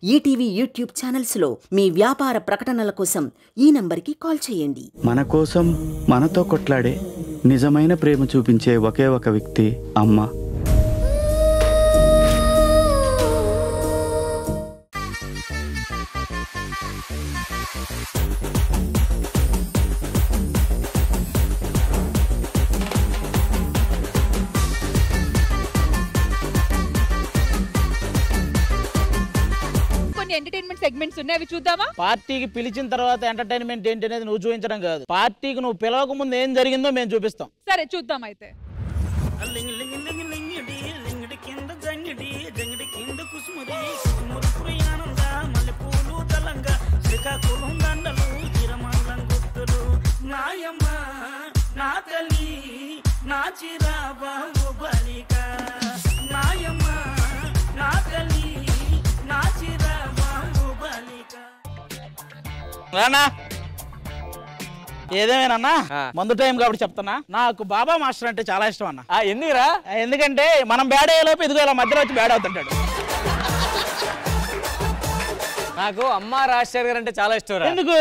ETV YouTube ఛానల్స్లో మీ వ్యాపార ప్రకటనల కోసం ఈ నంబర్కి కాల్ చేయండి మన కోసం మనతో కొట్లాడే నిజమైన ప్రేమ చూపించే ఒకే ఒక వ్యక్తి అమ్మ కొన్ని ఎంటర్టైన్మెంట్ సెగ్మెంట్స్ ఉన్నాయి అవి చూద్దామా పార్టీకి పిలిచిన తర్వాత ఎంటర్టైన్మెంట్ ఏంటి అనేది నువ్వు చూపించడం కాదు పార్టీకి నువ్వు పిలవక ముందు ఏం జరిగిందో మేము చూపిస్తాం సరే చూద్దాం అయితే రానా ఏదేమేనన్నా మందు టైం కాబట్టి చెప్తానా నాకు బాబా మాస్టర్ అంటే చాలా ఇష్టం అన్న ఎందుకురా ఎందుకంటే మనం బ్యాడ్ అయ్యేలోపు ఇదిగో ఇలా మధ్యలో వచ్చి బ్యాడ్ అవుతుంటాడు నాకు అమ్మ రాజశేఖర్ గారు అంటే చాలా ఇష్టం రా ఎందుకు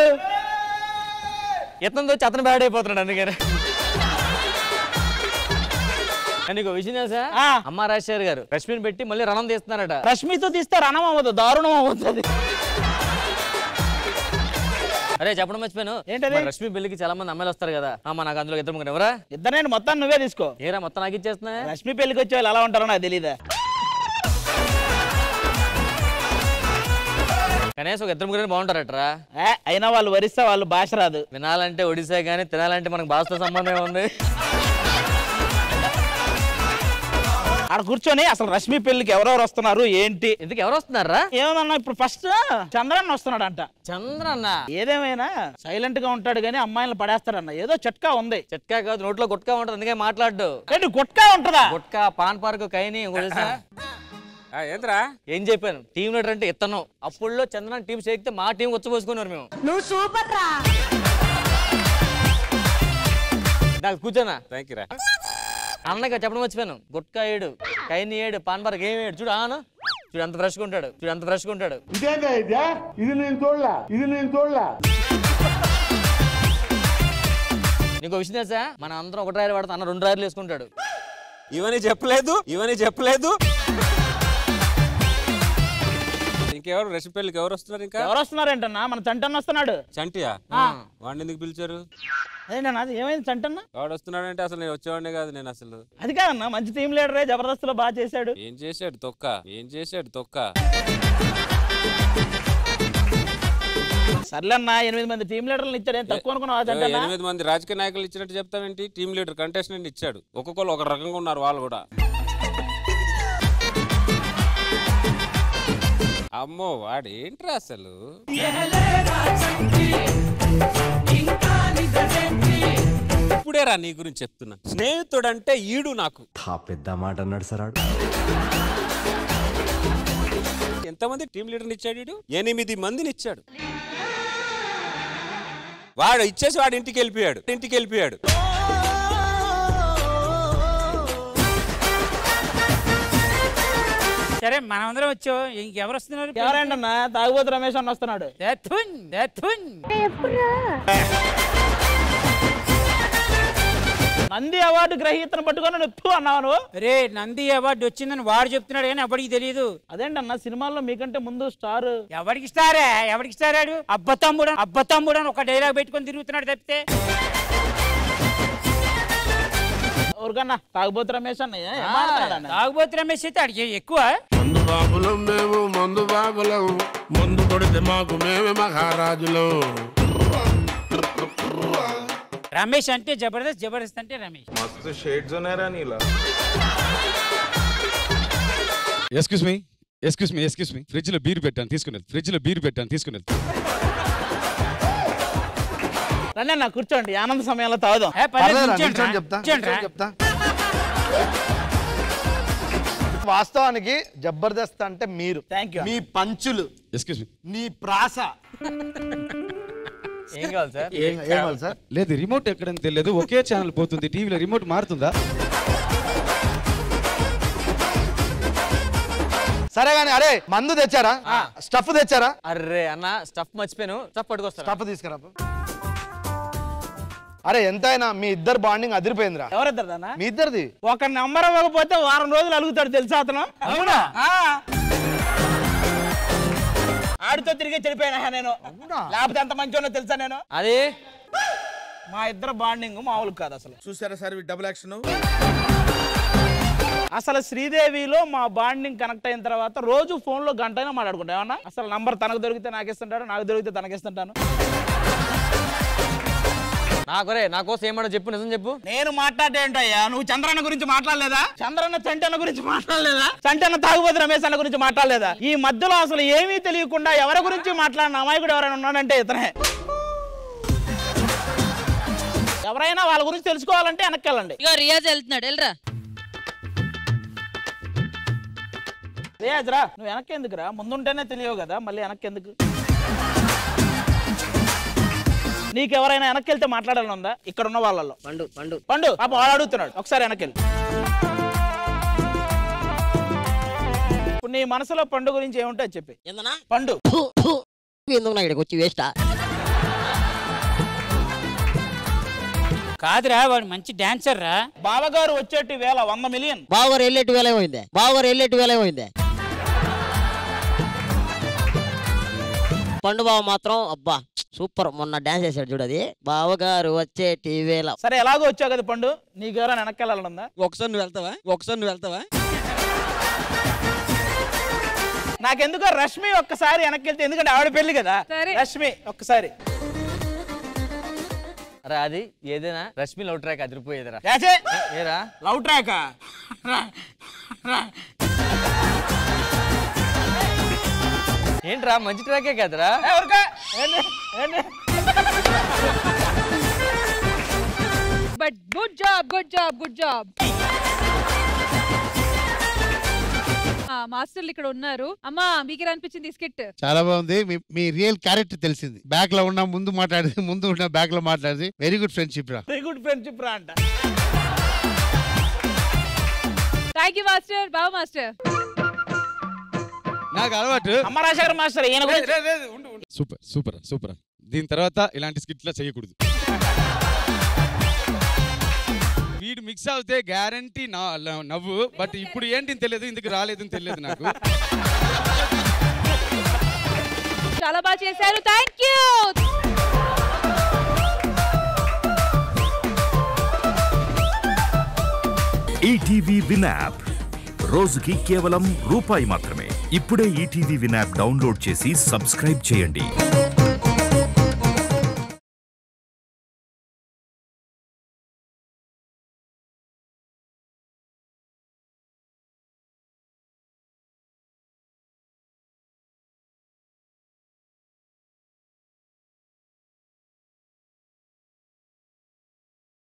ఇతను వచ్చి అతను బ్యాడ్ అయిపోతున్నాడు అందుకని నీకు ఒక విషయం తెలుసా ఆ. అమ్మ రాజశేఖర్ గారు రష్మిని పెట్టి మళ్ళీ రణం తీస్తున్నారట రష్మితో తీస్తే రణం అవ్వదు దారుణం అవుతుంది అరే చెప్పడం మర్చిపోయాను ఏంటది? మరి రష్మి పెళ్లికి చాలా మంది అమ్మాయిలు వస్తారు కదా అమ్మ నాకు అందులో ఇద్దరు ముగ్గురు ఎవరా ఇద్దరు మొత్తం నువ్వే తీసుకో ఏరా మొత్తం నాకు ఇచ్చేస్తున్నా రష్మి పెళ్లికి వచ్చే వాళ్ళు ఎలా ఉంటారో నాకు తెలియదా కనీసం ఒక ఇద్దరు ముగ్గురు బాగుంటారట్రా ఏ, అయినా వాళ్ళు వరిస్తే వాళ్ళు భాష రాదు వినాలంటే ఒడిశా కానీ తినాలంటే మనకు భాషతో సంబంధం ఉంది ఆడ కూర్చొని అసలు రష్మి పెళ్లికి ఎవరెవరు వస్తున్నారు ఏంటి ఎందుకు ఎవరు వస్తున్నారా ఏమన్నా ఇప్పుడు ఫస్ట్ చంద్రన్న వస్తున్నాడంట చంద్రన్న ఏదేమైనా సైలెంట్ గా ఉంటాడు కానీ అమ్మాయిలను పడేస్తాడన్న ఏదో చట్కా ఉంది చెట్కా కాదు నోట్లో గుట్కా ఉంటుంది అందుకే మాట్లాడు ఏంటి గుట్కా ఉంటుందా గుట్కా పాన్ పార్క్ కైని ఇంకోటి తెలుసా? ఏంద్రా ఏం చెప్పాను టీం లీడర్ అంటే ఇత్తనం అప్పుడులో చంద్రన్ టీం చేస్తే మా టీం వచ్చి మేము నువ్వు సూపర్ రా నాకు కూర్చోనా థ్యాంక్ యూ రా అన్నగా చెప్పడం మర్చిపోయాను గుట్కా ఏడు కైని ఏడు పాన్ పార్క్ ఏం ఏడు చూడు ఆను చూడు ఎంత ఫ్రెష్గా ఉంటాడు చూడు ఎంత ఫ్రెష్గా ఉంటాడు నీకు విషయం తెలుసా మన అందరం ఒక డ్రైవర్ పడతా అన్న రెండు డ్రైవర్లు వేసుకుంటాడు ఇవని చెప్పలేదు ఇవని చెప్పలేదు ఇంకెవరు రెసిపీ పెళ్ళికి ఎవరు వస్తున్నారు ఇంకా ఎవరు వస్తున్నారేంటన్నా మన చంటన్న వస్తున్నాడు చంటియా వాడిని ఎందుకు పిలిచారు అదేంటన్నా అది ఏమైంది చంటన్న వాడు వస్తున్నాడంటే అసలు నేను వచ్చేవాడినే కాదు నేను అసలు అది కాదన్నా మంచి టీం లీడరే జబర్దస్త్లో బాగా చేశాడు ఏం చేశాడు తొక్క ఏం చేశాడు తొక్క సర్లేన్నా ఎనిమిది మంది టీం లీడర్లను ఇచ్చాడు ఏం తక్కువ అనుకున్నావా చంటన్న ఎనిమిది మంది రాజకీయ నాయకులు ఇచ్చినట్టు చెప్తావేంటి టీం లీడర్ కంటెస్టెంట్ ఇచ్చాడు ఒక్కొక్కరు ఒక రకంగా ఉన్నారు వాళ్ళు కూడా అమ్మో వాడేంట్రా అసలు ఇప్పుడేరా నీ గురించి చెప్తున్నా స్నేహితుడంటే ఈడు నాకు పెద్ద మాట అన్నాడు సార్ ఆడు. ఎంతమంది టీం లీడర్ని ఇచ్చాడు వీడు ఎనిమిది మందిని ఇచ్చాడు వాడు ఇచ్చేసి వాడు ఇంటికి వెళ్ళిపోయాడు ఇంటికి వెళ్ళిపోయాడు సరే మనమందరం వచ్చావు ఇంకెవరు వస్తున్నారు ఎవరేంటన్నా తాగుబోతు రమేష్ అన్న వస్తున్నాడు దెత్తున్, దెత్తున్. నంది అవార్డు గ్రహీతను పట్టుకొని నొప్పు అన్నావు నువ్వు రే నంది అవార్డు వచ్చిందని వాడు చెప్తున్నాడు కానీ ఎవరికి తెలియదు అదేంటన్నా సినిమాల్లో మీకంటే ముందు స్టార్ ఎవరికి ఇస్తారా ఎవరికి ఇస్తారాడు అబ్బతమ్ముడు అబ్బతమ్ముడు అని ఒక డైలాగ్ పెట్టుకొని తిరుగుతున్నాడు తప్పితే ఊరికన్నా తాగుబోతు రమేష్ అన్న ఏ- ఏం మాట్లాడాడన్న? తాగుబోతు రమేష్ అయితే అడిగి ఎక్కువ మందు బాబులం మేము మందు బాబులం మందు కొడితే మాకు మేమే మహారాజులం రమేష్ అంటే జబర్దస్త్ జబర్దస్త్ అంటే రమేష్ మస్తు షేడ్స్ ఉన్నారా నీలా excuse me excuse me excuse me fridge లో బీర్ పెట్టాను తీసుకుని ఫ్రిడ్జ్ లో బీర్ పెట్టాను తీసుకుని రండి అన్న కూర్చోండి ఆనంద సమయంలో తాగుదాం ఏ, పర్లేదు, కూర్చోండి రా. కూర్చోండి రా. చెప్తా వాస్తవానికి జబర్దస్త్ అంటే మీరు థ్యాంక్ యూ మీ పంచులు ఎక్స్క్యూస్ మీ నీ ప్రాస ఏం కావాలి సార్ ఏం ఏమవాలి సార్ లేదు రిమోట్ ఎక్కడని తెలియదు ఒకే ఛానల్ పోతుంది టీవీలో రిమోట్ మారుతుందా సరే గానీ అరే మందు తెచ్చారా స్టఫ్ తెచ్చారా అర్రే అన్న స్టఫ్ మర్చిపోయాను స్టఫ్ పట్టుకొస్తాను స్టఫ్ తీసుకురా అరే ఎంతైనా మీ ఇద్దరు బాండింగ్ అదిరిపోయిందిరా ఎవరిద్దరు మీ ఇద్దరిది ఒక నంబర్ ఇవ్వకపోతే వారం రోజులు అలుగుతాడు తెలుసా అతను అవునా? ఆ. ఆడితో తిరిగి చెడిపోయినా నేను లేకపోతే ఎంత మంచి తెలుసా నేను అది మా ఇద్దరు బాండింగ్ మామూలు కాదు అసలు చూసారా సార్ డబుల్ యాక్షన్ అసలు శ్రీదేవిలో మా బాండింగ్ కనెక్ట్ అయిన తర్వాత రోజు ఫోన్ లో గంటైనా మాట్లాడుకుంటాం ఏమన్నా అసలు నంబర్ తనకు దొరికితే నాకు ఇస్తుంటాడు నాకు దొరికితే తనకి ఇస్తుంటాను నాకురే నా కోసం ఏమన్నా చెప్పు నిజం చెప్పు నేను మాట్లాడేంటయ్యా నువ్వు చంద్రన్న గురించి మాట్లాడలేదా చంద్రన్న చంటన్న గురించి మాట్లాడలేదా చంటన్న తాగుబోతు రమేష్ అన్న గురించి మాట్లాడలేదా ఈ మధ్యలో అసలు ఏమీ తెలియకుండా ఎవరి గురించి మాట్లాడిన అమాయకుడు ఎవరైనా ఉన్నాడంటే ఇతనే ఎవరైనా వాళ్ళ గురించి తెలుసుకోవాలంటే వెనక్కి వెళ్ళండి ఇగో రియాజ్ వెళ్తున్నాడు వెళ్ళరా రియాజ్ రా నువ్వు వెనక్కి ఎందుకురా ముందుంటేనే తెలియవు కదా మళ్ళీ వెనక్కి ఎందుకు నీకు ఎవరైనా వెనక్కి వెళ్తే మాట్లాడాలని ఉందా ఇక్కడ ఉన్న వాళ్ళలో పండు పండు పండు పాప వాడు అడుగుతున్నాడు ఒకసారి వెనక్కి వెళ్ళు ఇప్పుడు నీ మనసులో పండు గురించి ఏముంటే అది చెప్పి ఏందన్నా పండు ఎందుకు నా ఇక్కడికి వచ్చి వేస్టా కాదురా వాడు మంచి డాన్సర్ రా బావగారు వచ్చేటి వేల వంద మిలియన్ బావగారు వెళ్ళేటి వేల ఏమైంది బావగారు వెళ్ళేటి వేల ఏమైంది పండు బావ మాత్రం అబ్బా సూపర్ మొన్న డాన్స్ చేశాడు చూడది బావగారు వచ్చేటి వేల సరే ఎలాగో వచ్చావు కదా పండు నీకు ఎవరైనా వెనక్కి వెళ్ళాలని ఉందా ఒకసారి నువ్వు వెళ్తావా ఒకసారి నువ్వు వెళ్తావా నాకెందుకో రష్మి ఒక్కసారి వెనక్కి వెళ్తే ఎందుకంటే ఆవిడ పెళ్లి కదా సరే. రష్మి ఒక్కసారి అరే అది ఏదైనా రష్మి లవ్ ట్రాక్ అదిరిపోయేదిరా యాచే ఏరా లవ్ ట్రాక్ ఏంట్రా మంచి ట్రాకే కదరా but good job good job good job మాస్టర్లు ఇక్కడ ఉన్నారు అమ్మా మీకు ఎలా అనిపించింది ఈ స్కిట్ చాలా బాగుంది మీ- మీ రియల్ క్యారెక్టర్ తెలిసింది బ్యాక్ లో ఉన్న ముందు మాట్లాడేది ముందు ఉన్న బ్యాక్ లో మాట్లాడేది వెరీ గుడ్ ఫ్రెండ్షిప్ రా వెరీ గుడ్ ఫ్రెండ్షిప్ రా అంట థ్యాంక్ యూ మాస్టర్ బాబు మాస్టర్ నాకు అలవాటు అమ్మ రాజశేఖర్ మాస్టర్ ఈయన గురించి సూపర్ సూపర్ సూపర్ దీని తర్వాత ఇలాంటి స్కిట్లా చేయకూడదు వీడు మిక్స్ అవుతే గ్యారంటీ నా ల- నవ్వు బట్ ఇప్పుడు ఏంటి తెలియదు ఇందుకు రాలేదని తెలియదు నాకు చాలా బాగా చేశారు thank you ETV win app రోజుకి కేవలం రూపాయి మాత్రమే ఇప్పుడే ఈటీవీ విన్ యాప్ డౌన్లోడ్ చేసి సబ్స్క్రైబ్ చేయండి